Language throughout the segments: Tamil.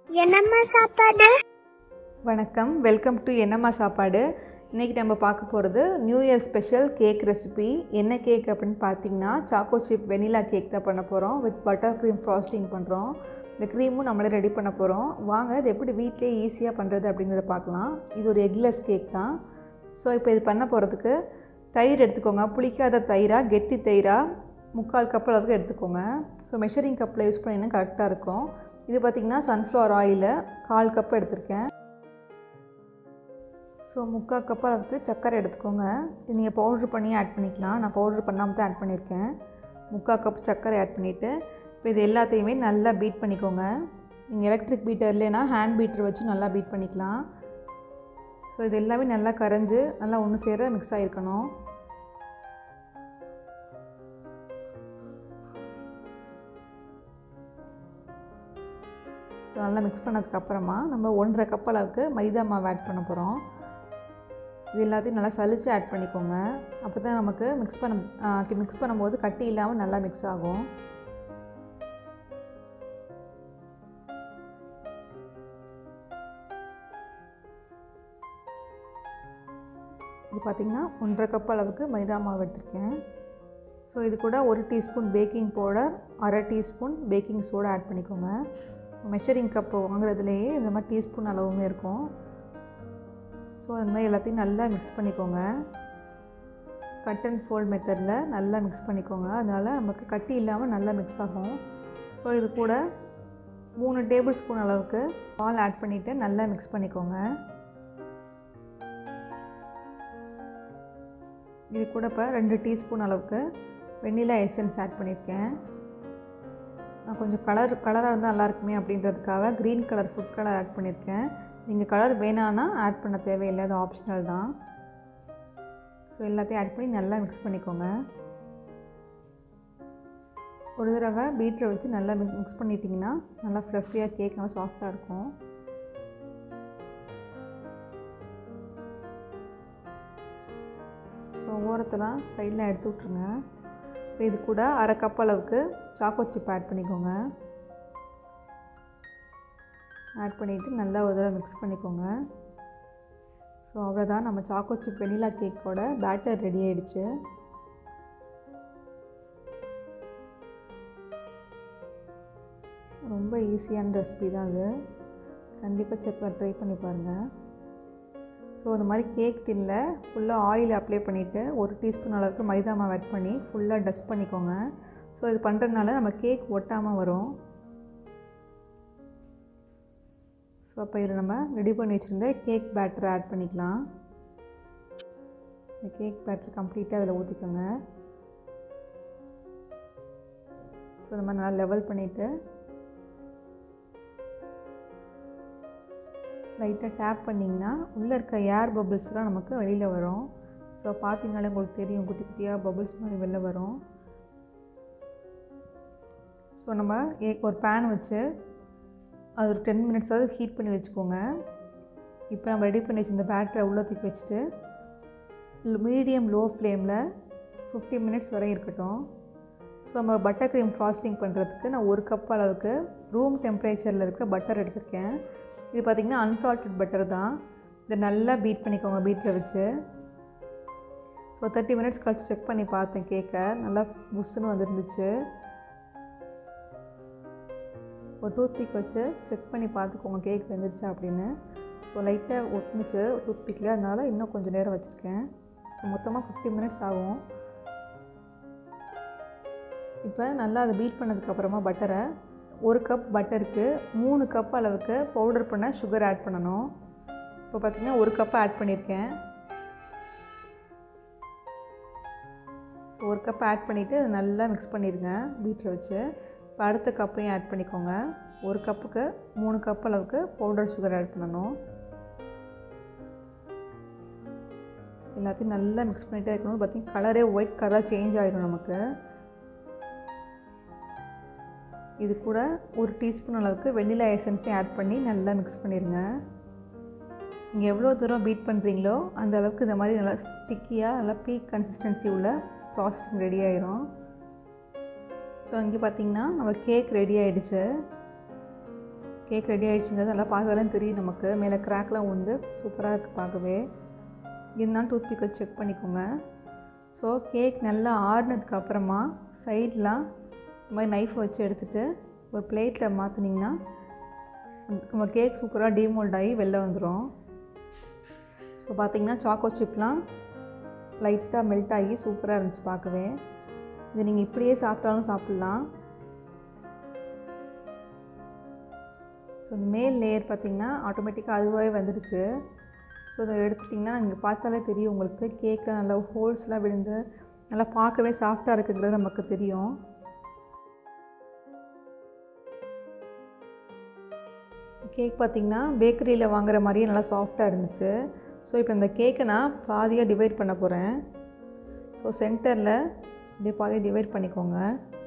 என்னம்மா சாப்பாடு வணக்கம் வெல்கம் டு என்னம்மா சாப்பாடு இன்றைக்கி நம்ம பார்க்க போகிறது new year special cake recipe என்ன கேக் அப்படின்னு பார்த்தீங்கன்னா சாக்கோ சிப் வெனிலா கேக் தான் பண்ண போகிறோம் வித் பட்டர் க்ரீம் ஃப்ராஸ்டிங் பண்ணுறோம் இந்த க்ரீமும் நம்மளே ரெடி பண்ண போகிறோம் வாங்க இது எப்படி வீட்டிலே ஈஸியாக பண்ணுறது அப்படிங்கிறத பார்க்கலாம் இது ஒரு எக்லெஸ் கேக் தான் ஸோ இப்போ இது பண்ண போகிறதுக்கு தயிர் எடுத்துக்கோங்க புளிக்காத தயிரா கெட்டி தயிரா முக்கால் கப் அளவுக்கு எடுத்துக்கோங்க ஸோ மெஷரிங் கப்பில் யூஸ் பண்ணிங்கன்னா கரெக்டாக இருக்கும் இது பார்த்திங்கன்னா சன்ஃப்ளவர் ஆயிலை கால் கப் எடுத்திருக்கேன் ஸோ முக்கால் கப் அளவுக்கு சர்க்கரை எடுத்துக்கோங்க இது நீங்கள் பவுட்ரு பண்ணி ஆட் பண்ணிக்கலாம் நான் பவுட்ரு பண்ணாமல் தான் ஆட் பண்ணியிருக்கேன் முக்கால் கப் சர்க்கரை ஆட் பண்ணிவிட்டு இப்போ இது எல்லாத்தையுமே நல்லா பீட் பண்ணிக்கோங்க நீங்கள் எலக்ட்ரிக் பீட்டர் இல்லைன்னா ஹேண்ட் பீட்டர் வச்சு நல்லா பீட் பண்ணிக்கலாம் ஸோ இது எல்லாமே நல்லா கரைஞ்சி நல்லா ஒன்று சேர மிக்ஸ் ஆகிருக்கணும் ஸோ நல்லா மிக்ஸ் பண்ணதுக்கப்புறமா நம்ம ஒன்றரை கப் அளவுக்கு மைதா மாவு ஆட் பண்ண போகிறோம் இது எல்லாத்தையும் நல்லா சலித்து ஆட் பண்ணிக்கோங்க அப்போ தான் நமக்கு மிக்ஸ் பண்ண மிக்ஸ் பண்ணும்போது கட்டி இல்லாமல் நல்லா மிக்ஸ் ஆகும் இது பார்த்திங்கன்னா ஒன்றரை கப் அளவுக்கு மைதா மாவு எடுத்திருக்கேன் ஸோ இது கூட ஒரு டீஸ்பூன் பேக்கிங் பவுடர் அரை டீஸ்பூன் பேக்கிங் சோடா ஆட் பண்ணிக்கோங்க மெஷரிங் கப் வாங்குறதுலேயே இந்த மாதிரி டீஸ்பூன் அளவுமே இருக்கும் ஸோ அந்த மாதிரி எல்லாத்தையும் நல்லா மிக்ஸ் பண்ணிக்கோங்க கட் அண்ட் ஃபோல்ட் மெத்தடில் நல்லா மிக்ஸ் பண்ணிக்கோங்க அதனால் நமக்கு கட்டி இல்லாமல் நல்லா மிக்ஸ் ஆகும் ஸோ இது கூட மூணு டேபிள் ஸ்பூன் அளவுக்கு பால் ஆட் பண்ணிவிட்டு நல்லா மிக்ஸ் பண்ணிக்கோங்க இது கூட இப்போ ரெண்டு டீஸ்பூன் அளவுக்கு வெண்ணிலா எசன்ஸ் ஆட் பண்ணியிருக்கேன் நான் கொஞ்சம் கலர் கலராக இருந்தால் நல்லாயிருக்குமே அப்படின்றதுக்காக green colour food colour add பண்ணியிருக்கேன் நீங்கள் கலர் வேணான்னா ஆட் பண்ண தேவையில்லை அது ஆப்ஷனல் தான் ஸோ எல்லாத்தையும் ஆட் பண்ணி நல்லா மிக்ஸ் பண்ணிக்கோங்க ஒரு தடவை பீட்டரை வச்சு நல்லா மிக்ஸ் பண்ணிட்டிங்கன்னா நல்லா ஃப்ளஃபியாக கேக் நல்லா சாஃப்டாக இருக்கும் ஸோ ஓரத்தெல்லாம் சைடில் எடுத்து விட்ருங்க இப்போ இது கூட அரை கப் அளவுக்கு சாக்கோ சிப் ஆட் பண்ணிக்கோங்க ஆட் பண்ணிவிட்டு நல்லா ஒரு தடவை மிக்ஸ் பண்ணிக்கோங்க ஸோ அவ்வளோதான் நம்ம சாக்கோ சிப் வெனிலா கேக்கோட பேட்டர் ரெடி ஆகிடுச்சு ரொம்ப ஈஸியான ரெசிபி தான் அது கண்டிப்பாக செக் ட்ரை பண்ணி பாருங்கள் ஸோ இந்த மாதிரி கேக் டின்னில் ஃபுல்லாக ஆயில் அப்ளை பண்ணிவிட்டு ஒரு டீஸ்பூன் அளவுக்கு மைதா மாவு ஆட் பண்ணி ஃபுல்லாக டஸ்ட் பண்ணிக்கோங்க ஸோ இது பண்ணுறதுனால நம்ம கேக் ஒட்டாமல் வரும் ஸோ அப்போ இதில் நம்ம ரெடி பண்ணி வச்சுருந்த கேக் பேட்டரை ஆட் பண்ணிக்கலாம் இந்த கேக் பேட்டர் கம்ப்ளீட்டாக அதில் ஊற்றிக்கோங்க ஸோ இந்த மாதிரி நல்லா லெவல் பண்ணிவிட்டு லைட்டாக டேப் பண்ணிங்கன்னா உள்ளே இருக்க ஏர் பபிள்ஸ்லாம் நமக்கு வெளியில் வரும் ஸோ பார்த்தீங்கனாலே உங்களுக்கு தெரியும் குட்டி குட்டியாக பபிள்ஸ் மாதிரி வெளில வரும் ஸோ நம்ம ஒரு பேன் வச்சு அது ஒரு டென் மினிட்ஸாவது ஹீட் பண்ணி வச்சுக்கோங்க இப்போ நம்ம ரெடி பண்ணி வச்சு இந்த பேட்டரை உள்ளே தூக்கி வச்சுட்டு மீடியம் லோ ஃப்ளேமில் ஃபிஃப்டி மினிட்ஸ் வரை இருக்கட்டும் ஸோ நம்ம பட்டர் க்ரீம் ஃப்ராஸ்டிங் பண்ணுறதுக்கு நான் ஒரு கப் அளவுக்கு ரூம் டெம்பரேச்சரில் இருக்கிற பட்டர் எடுத்திருக்கேன் இது பார்த்திங்கன்னா அன்சால்டட் பட்டர் தான் இதை நல்லா பீட் பண்ணிக்கோங்க பீட்டரை வச்சு ஸோ தேர்ட்டி மினிட்ஸ் கழிச்சு செக் பண்ணி பார்த்தேன் கேக்கை நல்லா புஷ்ஷுன்னு வந்துருந்துச்சு ஒரு டூத் பிக் வச்சு செக் பண்ணி பார்த்துக்கோங்க கேக் வெந்துருச்சா அப்படின்னு ஸோ லைட்டாக ஒட்டுனுச்சு டூத் பிக்கில் அதனால் இன்னும் கொஞ்சம் நேரம் வச்சுருக்கேன் ஸோ மொத்தமாக ஃபிஃப்டி மினிட்ஸ் ஆகும் இப்போ நல்லா அதை பீட் பண்ணதுக்கப்புறமா பட்டரை ஒரு கப் பட்டருக்கு மூணு கப் அளவுக்கு பவுடர் பண்ண சுகர் ஆட் பண்ணணும் இப்போ பார்த்திங்கன்னா ஒரு கப் ஆட் பண்ணியிருக்கேன் ஒரு கப் ஆட் பண்ணிவிட்டு நல்லா மிக்ஸ் பண்ணிடுங்க பீட்டரை வச்சு இப்போ அடுத்த கப்பையும் ஆட் பண்ணிக்கோங்க ஒரு கப்புக்கு மூணு கப் அளவுக்கு பவுடர் சுகர் ஆட் பண்ணணும் எல்லாத்தையும் நல்லா மிக்ஸ் பண்ணிகிட்டே இருக்கணும் பார்த்திங்கன்னா கலரே ஒயிட் கலராக சேஞ்ச் ஆகிடும் நமக்கு இது கூட ஒரு டீஸ்பூன் அளவுக்கு வெண்ணிலா எசன்ஸையும் ஆட் பண்ணி நல்லா மிக்ஸ் பண்ணிடுங்க நீங்கள் எவ்வளோ தூரம் பீட் பண்ணுறீங்களோ அந்த அளவுக்கு இந்த மாதிரி நல்லா ஸ்டிக்கியாக நல்லா பீக் கன்சிஸ்டன்சி உள்ள ஃப்ராஸ்டிங் ரெடி ஆயிரும் ஸோ இங்கே பார்த்தீங்கன்னா நம்ம கேக் ரெடி ஆகிடுச்சு கேக் ரெடி ஆகிடுச்சுங்கிறது நல்லா பார்த்தாலும் தெரியும் நமக்கு மேலே கிராக்லாம் வந்து சூப்பராக இருக்குது பார்க்கவே இருந்தாலும் டூத் பிக்கை செக் பண்ணிக்கோங்க ஸோ கேக் நல்லா ஆறுனதுக்கு அப்புறமா சைட்லாம் இந்த மாதிரி நைஃப் வச்சு எடுத்துகிட்டு ஒரு பிளேட்டில் மாற்றினீங்கன்னா நம்ம கேக் சூப்பராக டீமோல்ட் ஆகி வெளில வந்துடும் ஸோ பார்த்திங்கன்னா சாக்கோ சிப்லாம் லைட்டாக மெல்ட் ஆகி சூப்பராக இருந்துச்சு பார்க்கவே இது நீங்கள் இப்படியே சாப்பிட்டாலும் சாப்பிட்லாம் ஸோ இந்த மேல் லேயர் பார்த்திங்கன்னா ஆட்டோமேட்டிக்காக அதுவாகவே வந்துடுச்சு ஸோ இதை எடுத்துட்டிங்கன்னா நீங்கள் பார்த்தாலே தெரியும் உங்களுக்கு கேக்கில் நல்லா ஹோல்ஸ்லாம் விழுந்து நல்லா பார்க்கவே சாஃப்டாக இருக்குங்கிறது நமக்கு தெரியும் கேக் பார்த்திங்கன்னா பேக்கரியில் வாங்குற மாதிரியே நல்லா சாஃப்டாக இருந்துச்சு ஸோ இப்போ இந்த கேக்கை நான் பாதியாக டிவைட் பண்ண போகிறேன் ஸோ சென்டரில் இப்படியே பாதியாக டிவைட் பண்ணிக்கோங்க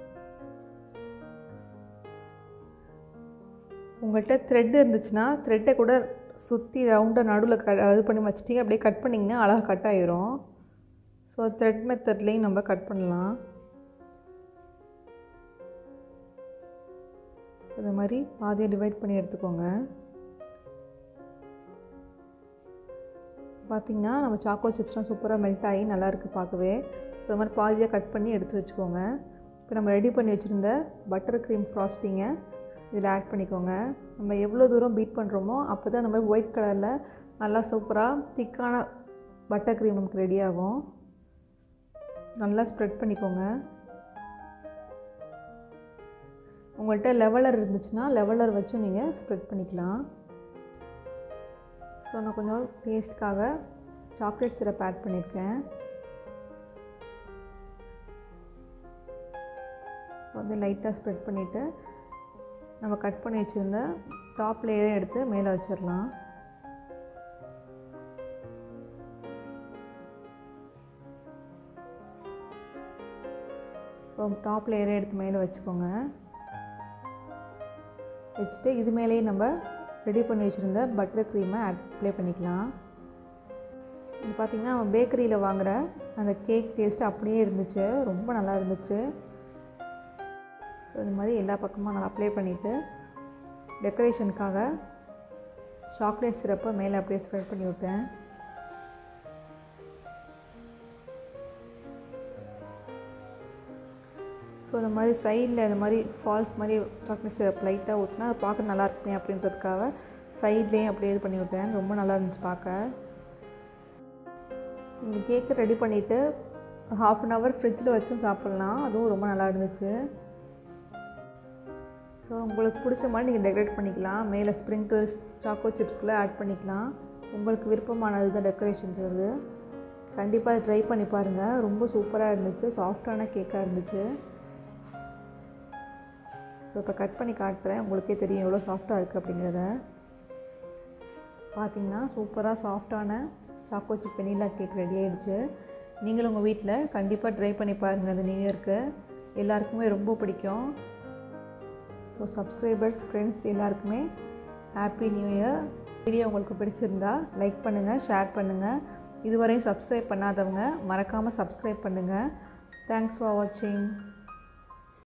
உங்கள்கிட்ட த்ரெட் இருந்துச்சுன்னா த்ரெட்டை கூட சுற்றி ரவுண்டாக நடுவில் க இது பண்ணி வச்சிட்டிங்க அப்படியே கட் பண்ணிங்கன்னா அழகாக கட் ஆயிரும் ஸோ த்ரெட் மெத்தட்லேயும் நம்ம கட் பண்ணலாம் இந்த மாதிரி பாதியாக டிவைட் பண்ணி எடுத்துக்கோங்க பார்த்திங்கன்னா நம்ம சாக்கோ சிப்ஸ்லாம் சூப்பராக மெல்ட் ஆகி நல்லாயிருக்கு பார்க்கவே இது மாதிரி பாதியாக கட் பண்ணி எடுத்து வச்சுக்கோங்க இப்போ நம்ம ரெடி பண்ணி வச்சுருந்த பட்டர் க்ரீம் ஃப்ராஸ்டிங்கை இதில் ஆட் பண்ணிக்கோங்க நம்ம எவ்வளோ தூரம் பீட் பண்ணுறோமோ அப்போ தான் அந்த மாதிரி ஒயிட் கலரில் நல்லா சூப்பராக திக்கான பட்டர் க்ரீம் நமக்கு ரெடி ஆகும் நல்லா ஸ்ப்ரெட் பண்ணிக்கோங்க உங்கள்கிட்ட லெவலர் இருந்துச்சுன்னா லெவலர் வச்சும் நீங்கள் ஸ்ப்ரெட் பண்ணிக்கலாம் ஸோ நான் கொஞ்சம் டேஸ்ட்காக சாக்லேட் சிரப் ஆட் பண்ணியிருக்கேன் ஸோ வந்து லைட்டாக ஸ்ப்ரெட் பண்ணிவிட்டு நம்ம கட் பண்ணி வச்சுருந்த டாப் லேயரை எடுத்து மேலே வச்சிடலாம் ஸோ டாப் லேயரை எடுத்து மேலே வச்சுக்கோங்க வச்சுட்டு இது மேலேயே நம்ம ரெடி பண்ணி வச்சுருந்த பட்டர் க்ரீமை அப்ளை பண்ணிக்கலாம் இது பார்த்திங்கன்னா நம்ம பேக்கரியில் வாங்குகிற அந்த கேக் டேஸ்ட் அப்படியே இருந்துச்சு ரொம்ப நல்லா இருந்துச்சு ஸோ இந்த மாதிரி எல்லா பக்கமும் நான் அப்ளை பண்ணிவிட்டு டெக்கரேஷனுக்காக சாக்லேட் சிரப்பை மேலே அப்படியே ஸ்ப்ரெட் பண்ணி விட்டேன் ஸோ இந்த மாதிரி சைடில் இந்த மாதிரி ஃபால்ஸ் மாதிரி சாக்லேட் சிரப் லைட்டாக ஊற்றினா அது பார்க்க நல்லா இருக்குமே அப்படின்றதுக்காக சைட்லேயும் அப்படியே இது பண்ணி விட்டேன் ரொம்ப நல்லா இருந்துச்சு பார்க்க இந்த கேக்கு ரெடி பண்ணிவிட்டு ஹாஃப் அன் ஹவர் ஃப்ரிட்ஜில் வச்சும் சாப்பிட்லாம் அதுவும் ரொம்ப நல்லா இருந்துச்சு ஸோ உங்களுக்கு பிடிச்ச மாதிரி நீங்கள் டெக்கரேட் பண்ணிக்கலாம் மேலே ஸ்ப்ரிங்கிள்ஸ் சாக்கோ சிப்ஸ்குள்ளே ஆட் பண்ணிக்கலாம் உங்களுக்கு விருப்பமானது தான் டெக்கரேஷன்றது கண்டிப்பாக அதை ட்ரை பண்ணி பாருங்கள் ரொம்ப சூப்பராக இருந்துச்சு சாஃப்டான கேக்காக இருந்துச்சு ஸோ இப்போ கட் பண்ணி காட்டுறேன் உங்களுக்கே தெரியும் எவ்வளோ சாஃப்டாக இருக்குது அப்படிங்கிறத பார்த்தீங்கன்னா சூப்பராக சாஃப்டான choco chip vanilla cake ready ஆகிடுச்சு நீங்களும் உங்கள் வீட்டில் கண்டிப்பாக ட்ரை பண்ணி பாருங்கள் அந்த நியூ இயர்க்கு எல்லாருக்குமே ரொம்ப பிடிக்கும் ஸோ சப்ஸ்கிரைபர்ஸ் ஃப்ரெண்ட்ஸ் எல்லாருக்குமே ஹாப்பி நியூ இயர் வீடியோ உங்களுக்கு பிடிச்சிருந்தா லைக் பண்ணுங்கள் ஷேர் பண்ணுங்கள் இதுவரையும் சப்ஸ்கிரைப் பண்ணாதவங்க மறக்காமல் சப்ஸ்கிரைப் பண்ணுங்கள் தேங்க்ஸ் ஃபார் வாட்சிங்